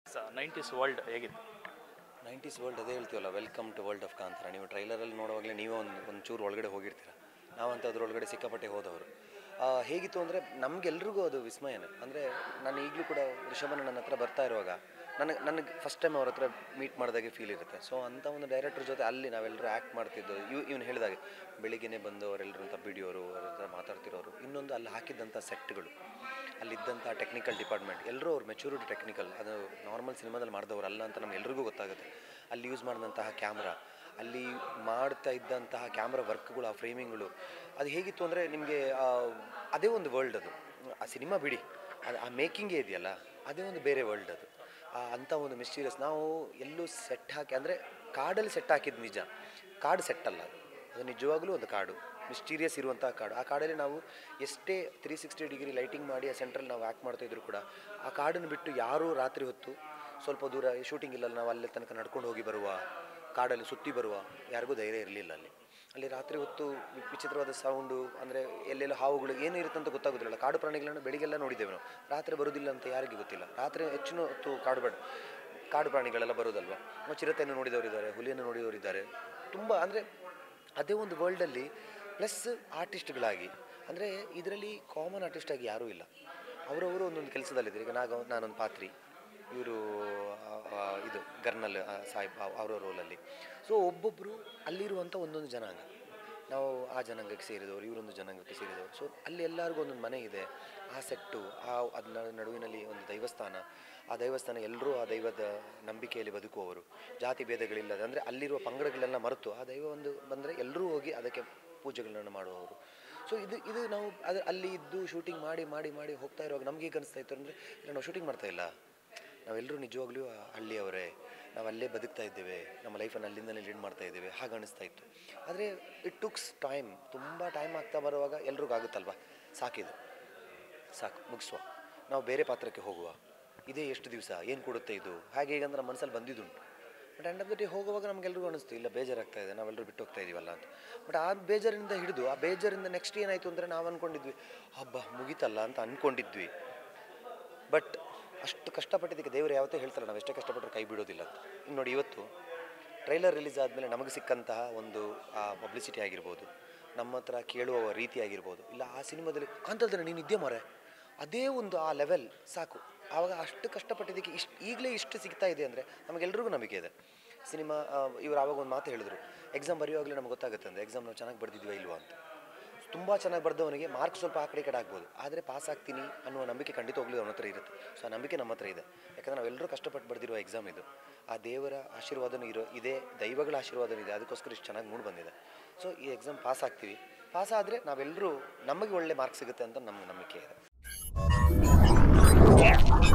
Nineties world ಹೇಗಿತ್ತು nineties world ಅದೇ ಹೇಳ್ತೀವಲ್ಲ welcome to world of Kantara ನೀವು ಟ್ರೈಲರಲ್ಲಿ ನೋಡುವಾಗಲೇ ನೀವೇ ಒಂದು ಒಂದು ಚೂರು ಒಳಗಡೆ ಹೋಗಿರ್ತೀರ ನಾವಂತ ಅದ್ರೊಳಗಡೆ ಸಿಕ್ಕಾಪಟ್ಟೆ ಹೋದವರು ಆ, ಹೇಗಿತ್ತು ಅಂದರೆ ನಮಗೆಲ್ರಿಗೂ ಅದು ವಿಸ್ಮಯನೇ ಅಂದರೆ ನಾನು ಈಗಲೂ ಕೂಡ ಋಷಭನ ನನ್ನ ಹತ್ರ ಬರ್ತಾ ಇರುವಾಗ ನನಗೆ ನನಗೆ ಫಸ್ಟ್ ಟೈಮ್ ಅವ್ರ ಹತ್ರ ಮೀಟ್ ಮಾಡಿದಾಗೆ ಫೀಲ್ ಇರುತ್ತೆ ಸೊ ಅಂಥ ಒಂದು ಡೈರೆಕ್ಟರ್ ಜೊತೆ ಅಲ್ಲಿ ನಾವೆಲ್ಲರೂ ಆ್ಯಕ್ಟ್ ಮಾಡ್ತಿದ್ದು ಇವ್ ಇವ್ನು ಹೇಳಿದಾಗೆ ಬೆಳಿಗ್ಗೆನೇ ಬಂದು ಅವರೆಲ್ಲರೂ ಅಂತ ಬಿಡಿಯೋರು ಅವ್ರ ಹತ್ರ ಮಾತಾಡ್ತಿರೋರು ಇನ್ನೊಂದು ಅಲ್ಲಿ ಹಾಕಿದ್ದಂಥ ಸೆಟ್ಗಳು ಅಲ್ಲಿದ್ದಂಥ ಟೆಕ್ನಿಕಲ್ ಡಿಪಾರ್ಟ್ಮೆಂಟ್ ಎಲ್ಲರೂ ಅವ್ರು ಮೆಚೂರಿಟಿ ಟೆಕ್ನಿಕಲ್ ಅದು ನಾರ್ಮಲ್ ಸಿನಿಮಾದಲ್ಲಿ ಮಾಡಿದವರು ಅಲ್ಲ ಅಂತ ನಮ್ಗೆ ಎಲ್ರಿಗೂ ಗೊತ್ತಾಗುತ್ತೆ ಅಲ್ಲಿ ಯೂಸ್ ಮಾಡಿದಂತಹ ಕ್ಯಾಮ್ರಾ ಅಲ್ಲಿ ಮಾಡ್ತಾ ಇದ್ದಂತಹ ಕ್ಯಾಮ್ರಾ ವರ್ಕ್ಗಳು ಆ ಫ್ರೇಮಿಂಗ್ಗಳು ಅದು ಹೇಗಿತ್ತು ಅಂದರೆ ನಿಮಗೆ ಅದೇ ಒಂದು ವರ್ಲ್ಡ್ ಅದು ಆ ಸಿನಿಮಾ ಬಿಡಿ ಅದು ಆ ಮೇಕಿಂಗೇ ಇದೆಯಲ್ಲ ಅದೇ ಒಂದು ಬೇರೆ ವರ್ಲ್ಡ್ ಅದು ಆ ಅಂಥ ಒಂದು ಮಿಸ್ಟೀರಿಯಸ್ ನಾವು ಎಲ್ಲೂ ಸೆಟ್ ಹಾಕಿ ಅಂದರೆ ಕಾಡಲ್ಲಿ ಸೆಟ್ ಹಾಕಿದ್ದು ನಿಜ ಕಾಡು ಸೆಟ್ ಅಲ್ಲ ಅದು. ಅದು ನಿಜವಾಗ್ಲೂ ಒಂದು ಕಾಡು ಮಿಸ್ಟೀರಿಯಸ್ ಇರುವಂಥ ಕಾಡು ಆ ಕಾಡಲ್ಲಿ ನಾವು ಎಷ್ಟೇ ತ್ರೀ ಸಿಕ್ಸ್ಟಿ ಡಿಗ್ರಿ ಲೈಟಿಂಗ್ ಮಾಡಿ ಆ ಸೆಂಟ್ರಲ್ಲಿ ನಾವು ಆ್ಯಕ್ಟ್ ಮಾಡ್ತಾ ಇದ್ರು ಕೂಡ ಆ ಕಾಡನ್ನು ಬಿಟ್ಟು ಯಾರೂ ರಾತ್ರಿ ಹೊತ್ತು ಸ್ವಲ್ಪ ದೂರ ಶೂಟಿಂಗ್ ಇಲ್ಲಲ್ಲ ನಾವು ಅಲ್ಲಿ ತನಕ ನಡ್ಕೊಂಡು ಹೋಗಿ ಬರುವ ಕಾಡಲ್ಲಿ ಸುತ್ತಿ ಬರುವ ಯಾರಿಗೂ ಧೈರ್ಯ ಇರಲಿಲ್ಲ ಅಲ್ಲಿ ಅಲ್ಲಿ ರಾತ್ರಿ ಹೊತ್ತು ವಿ- ವಿಚಿತ್ರವಾದ ಸೌಂಡು ಅಂದರೆ ಎಲ್ಲೆಲ್ಲ ಹಾವುಗಳು ಏನು ಇರುತ್ತೆ ಅಂತ ಗೊತ್ತಾಗೋದಿಲ್ಲ ಕಾಡು ಪ್ರಾಣಿಗಳನ್ನು ಬೆಳಿಗ್ಗೆಲ್ಲ ನೋಡಿದ್ದೇವೆ ನಾವು ರಾತ್ರಿ ಬರೋದಿಲ್ಲ ಅಂತ ಯಾರಿಗೆ ಗೊತ್ತಿಲ್ಲ ರಾತ್ರಿ ಹೆಚ್ಚಿನ ಹೊತ್ತು ಕಾಡು ಬೇಡ ಕಾಡು ಪ್ರಾಣಿಗಳೆಲ್ಲ ಬರೋದಲ್ವ ನಾವು ಚಿರತೆಯನ್ನು ನೋಡಿದವರಿದ್ದಾರೆ ಹುಲಿಯನ್ನು ನೋಡಿದವರಿದ್ದಾರೆ ತುಂಬ ಅಂದರೆ ಅದೇ ಒಂದು ವರ್ಲ್ಡಲ್ಲಿ ಪ್ಲಸ್ ಆರ್ಟಿಸ್ಟ್ಗಳಾಗಿ ಅಂದರೆ ಇದರಲ್ಲಿ ಕಾಮನ್ ಆರ್ಟಿಸ್ಟ್ ಆಗಿ ಯಾರೂ ಇಲ್ಲ ಅವರವರು ಒಂದೊಂದು ಕೆಲಸದಲ್ಲಿದ್ದಾರೆ ಈಗ ನಾಗ ನಾನೊಂದು ಪಾತ್ರಿ ಇವರು ಇದು ಗರ್ನಲ್ ಆ, ಸಾಹಿಬ್ ಅವ್- ಅವರ ರೋಲಲ್ಲಿ ಸೊ ಒಬ್ಬೊಬ್ಬರು ಅಲ್ಲಿರುವಂಥ ಒಂದೊಂದು ಜನಾಂಗ ನಾವು ಆ ಜನಾಂಗಕ್ಕೆ ಸೇರಿದವರು ಇವರೊಂದು ಜನಾಂಗಕ್ಕೆ ಸೇರಿದವರು ಸೊ ಅಲ್ಲಿ ಎಲ್ಲರಿಗೂ ಒಂದೊಂದು ಮನೆ ಇದೆ ಆ ಸೆಟ್ಟು ಆ ಅದರ ನಡುವಿನಲ್ಲಿ ಒಂದು ದೈವಸ್ಥಾನ ಆ ದೇವಸ್ಥಾನ ಎಲ್ಲರೂ ಆ ದೈವದ ನಂಬಿಕೆಯಲ್ಲಿ ಬದುಕುವವರು ಜಾತಿ ಭೇದಗಳಿಲ್ಲದೆ ಅಂದರೆ ಅಲ್ಲಿರುವ ಪಂಗಡಗಳೆಲ್ಲ ಮರೆತು ಆ ದೈವ ಒಂದು ಬಂದರೆ ಎಲ್ಲರೂ ಹೋಗಿ ಅದಕ್ಕೆ ಪೂಜೆಗಳನ್ನು ಮಾಡುವವರು ಸೊ ಇದು ಇದು ನಾವು ಅದು ಅಲ್ಲಿ ಇದ್ದು ಶೂಟಿಂಗ್ ಮಾಡಿ ಮಾಡಿ ಮಾಡಿ ಹೋಗ್ತಾ ಇರುವಾಗ ನಮ್ಗೆ ಹೇಗೆ ಅನಿಸ್ತಾ ಇತ್ತು ಅಂದರೆ ಇಲ್ಲ ನಾವು ಶೂಟಿಂಗ್ ಮಾಡ್ತಾ ಇಲ್ಲ ನಾವೆಲ್ಲರೂ ನಿಜವಾಗ್ಲೂ ಆ ಹಳ್ಳಿಯವರೇ ನಾವು ಅಲ್ಲೇ ಬದುಕ್ತಾ ಇದ್ದೇವೆ ನಮ್ಮ ಲೈಫನ್ನು ಅಲ್ಲಿಂದಲೇ ಲೀಡ್ ಮಾಡ್ತಾ ಇದ್ದೇವೆ ಹಾಗೆ ಅನಿಸ್ತಾ ಇತ್ತು ಆದರೆ ಇಟ್ ಟುಕ್ಸ್ ಟೈಮ್ ತುಂಬ ಟೈಮ್ ಆಗ್ತಾ ಬರುವಾಗ ಎಲ್ರಿಗೂ ಆಗುತ್ತಲ್ವ ಸಾಕಿದು ಸಾಕು ಮುಗಿಸುವ ನಾವು ಬೇರೆ ಪಾತ್ರಕ್ಕೆ ಹೋಗುವ ಇದೇ ಎಷ್ಟು ದಿವಸ ಏನು ಕೊಡುತ್ತೆ ಇದು ಹಾಗೆ ಹೀಗೆ ಅಂದ್ರೆ ಮನಸ್ಸಲ್ಲಿ ಬಂದಿದ್ದುಂಟು but end of the day ಹೋಗುವಾಗ ನಮಗೆಲ್ರಿಗೂ ಅನಿಸ್ತು ಇಲ್ಲ ಬೇಜಾರಾಗ್ತಾ ಇದೆ ನಾವೆಲ್ಲರೂ ಬಿಟ್ಟು ಹೋಗ್ತಾ ಇದೀವಲ್ಲ ಅಂತ ಬಟ್ ಆ ಬೇಜಾರಿಂದ ಹಿಡಿದು ಆ ಬೇಜಾರಿಂದ ನೆಕ್ಸ್ಟ್ ಏನಾಯಿತು ಅಂದರೆ ನಾವು ಅಂದ್ಕೊಂಡಿದ್ವಿ ಹಬ್ಬ ಮುಗೀತಲ್ಲ ಅಂತ ಅಂದ್ಕೊಂಡಿದ್ವಿ ಬಟ್ ಅಷ್ಟು ಕಷ್ಟಪಟ್ಟಿದ್ದಕ್ಕೆ ದೇವರು ಯಾವತ್ತೂ ಹೇಳ್ತಾರೆ ನಾವು ಎಷ್ಟೇ ಕಷ್ಟಪಟ್ಟರು ಕೈ ಬಿಡೋದಿಲ್ಲ ಅಂತ ಇನ್ನು ನೋಡಿ ಇವತ್ತು ಟ್ರೈಲರ್ ರಿಲೀಸ್ ಆದಮೇಲೆ ನಮಗೆ ಸಿಕ್ಕಂತಹ ಒಂದು ಆ ಪಬ್ಲಿಸಿಟಿ ಆಗಿರ್ಬೋದು ನಮ್ಮ ಹತ್ರ ಕೇಳುವ ರೀತಿ ಆಗಿರ್ಬೋದು ಇಲ್ಲ ಆ ಸಿನಿಮಾದಲ್ಲಿ ಕಾಂತಲ್ದ್ರೆ ನೀನು ಇದ್ದೇ ಮಾರೆ ಅದೇ ಒಂದು ಆ ಲೆವೆಲ್ ಸಾಕು ಆವಾಗ ಅಷ್ಟು ಕಷ್ಟಪಟ್ಟಿದ್ದಕ್ಕೆ ಇಷ್ಟು ಈಗಲೇ ಇಷ್ಟು ಸಿಗ್ತಾ ಇದೆ ಅಂದರೆ ನಮಗೆಲ್ರಿಗೂ ನಂಬಿಕೆ ಇದೆ ಸಿನಿಮಾ ಇವರು ಆವಾಗ ಒಂದು ಮಾತು ಹೇಳಿದ್ರು ಎಕ್ಸಾಮ್ ಬರೆಯುವಾಗಲೇ ನಮ್ಗೆ ಗೊತ್ತಾಗುತ್ತೆ ಅಂದರೆ ಎಕ್ಸಾಮ್ ನಾವು ಚೆನ್ನಾಗಿ ಬರ್ದಿದ್ವಾ ಇಲ್ವಾ ಅಂತ ತುಂಬ ಚೆನ್ನಾಗಿ ಬರೆದವನಿಗೆ ಮಾರ್ಕ್ ಸ್ವಲ್ಪ ಆ ಕಡೆ ಈ ಕಡೆ ಆಗ್ಬೋದು ಆದರೆ ಪಾಸ್ ಆಗ್ತೀನಿ ಅನ್ನುವ ನಂಬಿಕೆ ಖಂಡಿತವಾಗ್ಲೂ ಅವನ ಹತ್ರ ಇರುತ್ತೆ ಸೊ ಆ ನಂಬಿಕೆ ನಮ್ಮ ಹತ್ರ ಇದೆ ಯಾಕಂದರೆ ನಾವೆಲ್ಲರೂ ಕಷ್ಟಪಟ್ಟು ಬರೆದಿರುವ ಎಕ್ಸಾಮ್ ಇದು ಆ ದೇವರ ಆಶೀರ್ವಾದನೂ ಇರೋ ಇದೆ ದೈವಗಳ ಆಶೀರ್ವಾದನೂ ಇದೆ ಅದಕ್ಕೋಸ್ಕರ ಇಷ್ಟು ಚೆನ್ನಾಗಿ ಮೂಡಿ ಬಂದಿದೆ ಸೊ ಈ ಎಕ್ಸಾಮ್ ಪಾಸ್ ಆಗ್ತೀವಿ ಪಾಸ್ ಆದರೆ ನಾವೆಲ್ಲರೂ ನಮಗೆ ಒಳ್ಳೆ ಮಾರ್ಕ್ಸ್ ಸಿಗುತ್ತೆ ಅಂತ ನಮ್ಮ ನಂಬಿಕೆ ಇದೆ